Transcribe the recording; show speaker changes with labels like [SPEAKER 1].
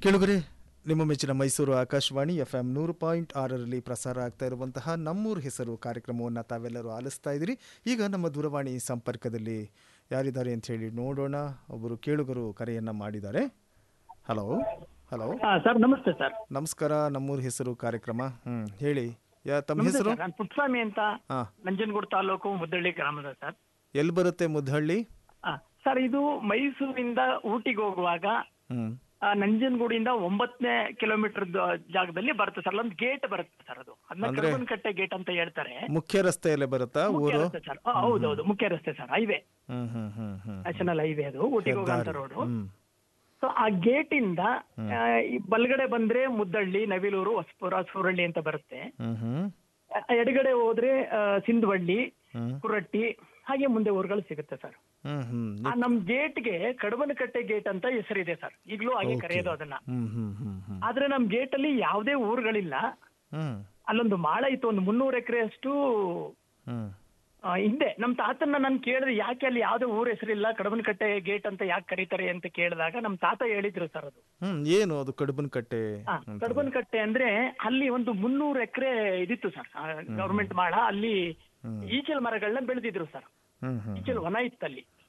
[SPEAKER 1] ಕೇಳುಗರೆ ನಿಮ್ಮ ಮೆಚ್ಚಿನ ಮೈಸೂರು ಆಕಾಶವಾಣಿ ಎಫ್ ಎಂ ನೂರು ಪಾಯಿಂಟ್ ಆರರಲ್ಲಿ ಪ್ರಸಾರ ಆಗ್ತಾ ಇರುವಂತಹ ನಮ್ಮೂರು ಹೆಸರು ಕಾರ್ಯಕ್ರಮವನ್ನು ತಾವೆಲ್ಲರೂ ಆಲಿಸ್ತಾ ಇದ್ದೀರಿ ಈಗ ನಮ್ಮ ದೂರವಾಣಿ ಸಂಪರ್ಕದಲ್ಲಿ ಯಾರಿದ್ದಾರೆ ಅಂತ ಹೇಳಿ ನೋಡೋಣ ಒಬ್ಬರು ಕೇಳುಗರು ಕರೆಯನ್ನ ಮಾಡಿದ್ದಾರೆ ಹಲೋ ಹಲೋ
[SPEAKER 2] ಹಾ ಸರ್ ನಮಸ್ತೆ ಸರ್
[SPEAKER 1] ನಮಸ್ಕಾರ ನಮ್ಮೂರು ಹೆಸರು ಕಾರ್ಯಕ್ರಮ ಹ್ಮ್ ಹೇಳಿ ಯಾ ತಮ್ಮ
[SPEAKER 2] ನಮಸ್ತೆ
[SPEAKER 1] ಹೆಸರು
[SPEAKER 2] ಸರ್ ನಾನು ಪುಟ್ಟಸ್ವಾಮಿ ಅಂತ
[SPEAKER 1] ಹಾ
[SPEAKER 2] ನಂಜನಗೂಡು ತಾಲೂಕು ಮುದ್ದಳ್ಳಿ ಗ್ರಾಮದ ಸರ್
[SPEAKER 1] ಎಲ್ಲಿ ಬರುತ್ತೆ ಮುದ್ದಹಳ್ಳಿ
[SPEAKER 2] ಹಾ ಸರ್ ಇದು ಮೈಸೂರಿಂದ ಊಟಿಗೆ ಹೋಗುವಾಗ
[SPEAKER 1] ಹ್ಮ್
[SPEAKER 2] ಆ, ನಂಜನಗೂಡಿಂದ ಒಂಬತ್ತನೇ ಕಿಲೋಮೀಟರ್ ಜಾಗದಲ್ಲಿ ಬರುತ್ತೆ ಸರ್ ಅಲ್ಲೊಂದು ಗೇಟ್ ಬರುತ್ತೆ ಸರ್ ಅದು ಅದನ್ನ
[SPEAKER 1] ಅಂದ್ರೆ-
[SPEAKER 2] ಕಟ್ಟೆ ಗೇಟ್ ಅಂತ ಹೇಳ್ತಾರೆ
[SPEAKER 1] ಮುಖ್ಯ ರಸ್ತೆಯಲ್ಲೇ ಬರುತ್ತಾ
[SPEAKER 2] ಮುಖ್ಯ
[SPEAKER 1] ಊರು
[SPEAKER 2] ರಸ್ತೆ ಸರ್ ಆ, ಹೌದೌದು ಮುಖ್ಯ ರಸ್ತೆ ಸರ್ ಹೈವೇ
[SPEAKER 1] ಹ್ಮ್ ಹ್ಮ್ ಹ್ಮ್ ಹ್ಮ್
[SPEAKER 2] ನ್ಯಾಷನಲ್ ಹೈವೇ ಅದು ಊಟಿಗೆ ಹೋಗುವಂತ
[SPEAKER 1] ಹೆದ್ದಾರಿ.
[SPEAKER 2] ರೋಡ್
[SPEAKER 1] ಹ್ಮ್
[SPEAKER 2] ಸೊ ಆ ಗೇಟ್ ಇಂದ ಆ, ಈ ಬಲಗಡೆ ಬಂದ್ರೆ ಮುದ್ದಳ್ಳಿ ನವಿಲೂರು ಹೊಸಪುರ ಸೂರಳ್ಳಿ ಅಂತ ಬರುತ್ತೆ
[SPEAKER 1] ಹ್ಮ್ ಹ್ಮ್
[SPEAKER 2] ಆ, ಎಡಗಡೆ ಹೋದ್ರೆ ಆ, ಸಿಂಧವಳ್ಳಿ
[SPEAKER 1] ಹ್ಮ್
[SPEAKER 2] ಕುರಟ್ಟಿ ಹಾಗೆ ಮುಂದೆ ಊರುಗಳು ಸಿಗುತ್ತೆ ಸರ್
[SPEAKER 1] ಹ್ಮ್ ಹ್ಮ್
[SPEAKER 2] ಆ ನಮ್ ಗೇಟ್ಗೆ ಕಡಬನಕಟ್ಟೆ ಗೇಟ್ ಅಂತ ಹೆಸರಿದೆ ಸರ್ ಈಗಲೂ ಹಾಗೆ ಕರೆಯೋದು ಅದನ್ನ
[SPEAKER 1] ಹ್ಮ್ ಹ್ಮ್ ಹ್ಮ್ ಹ್ಮ್
[SPEAKER 2] ಆದ್ರೆ ನಮ್ ಗೇಟ್ ಅಲ್ಲಿ ಯಾವುದೇ ಊರುಗಳಿಲ್ಲ
[SPEAKER 1] ಹ್ಮ್
[SPEAKER 2] ಅಲ್ಲೊಂದು ಮಾಳ ಇತ್ತು ಒಂದು ಮುನ್ನೂರು ಎಕರೆ ಅಷ್ಟು
[SPEAKER 1] ಹ್ಮ್
[SPEAKER 2] ಆ, ಹಿಂದೆ ನಮ್ ತಾತನ್ನ ನಾನು ಕೇಳಿದ್ರೆ ಯಾಕೆ ಅಲ್ಲಿ ಯಾವ್ದೇ ಊರ ಹೆಸರಿಲ್ಲ ಕಡಬನಕಟ್ಟೆ ಗೇಟ್ ಅಂತ ಯಾಕೆ ಕರೀತಾರೆ ಅಂತ ಕೇಳಿದಾಗ ನಮ್ ತಾತ ಹೇಳಿದ್ರು ಸರ್ ಅದು
[SPEAKER 1] ಹ್ಮ್ ಏನು ಅದು ಕಡುಬನ ಕಟ್ಟೆ
[SPEAKER 2] ಆ, ಕಡಬನಕಟ್ಟೆ ಅಂದ್ರೆ ಅಲ್ಲಿ ಒಂದು ಮುನ್ನೂರು ಎಕರೆ ಇದಿತ್ತು ಸರ್ ಗವರ್ಮೆಂಟ್ ಮಾಳ ಅಲ್ಲಿ ಈಚಲ್ ಮರಗಳನ್ನ ಬೆಳೆದಿದ್ರು ಸರ್
[SPEAKER 1] ಹ್ಮ್ ಹ್ಮ್
[SPEAKER 2] ಈಚಲ್ ವನ ಇತ್ತು ಅಲ್ಲಿ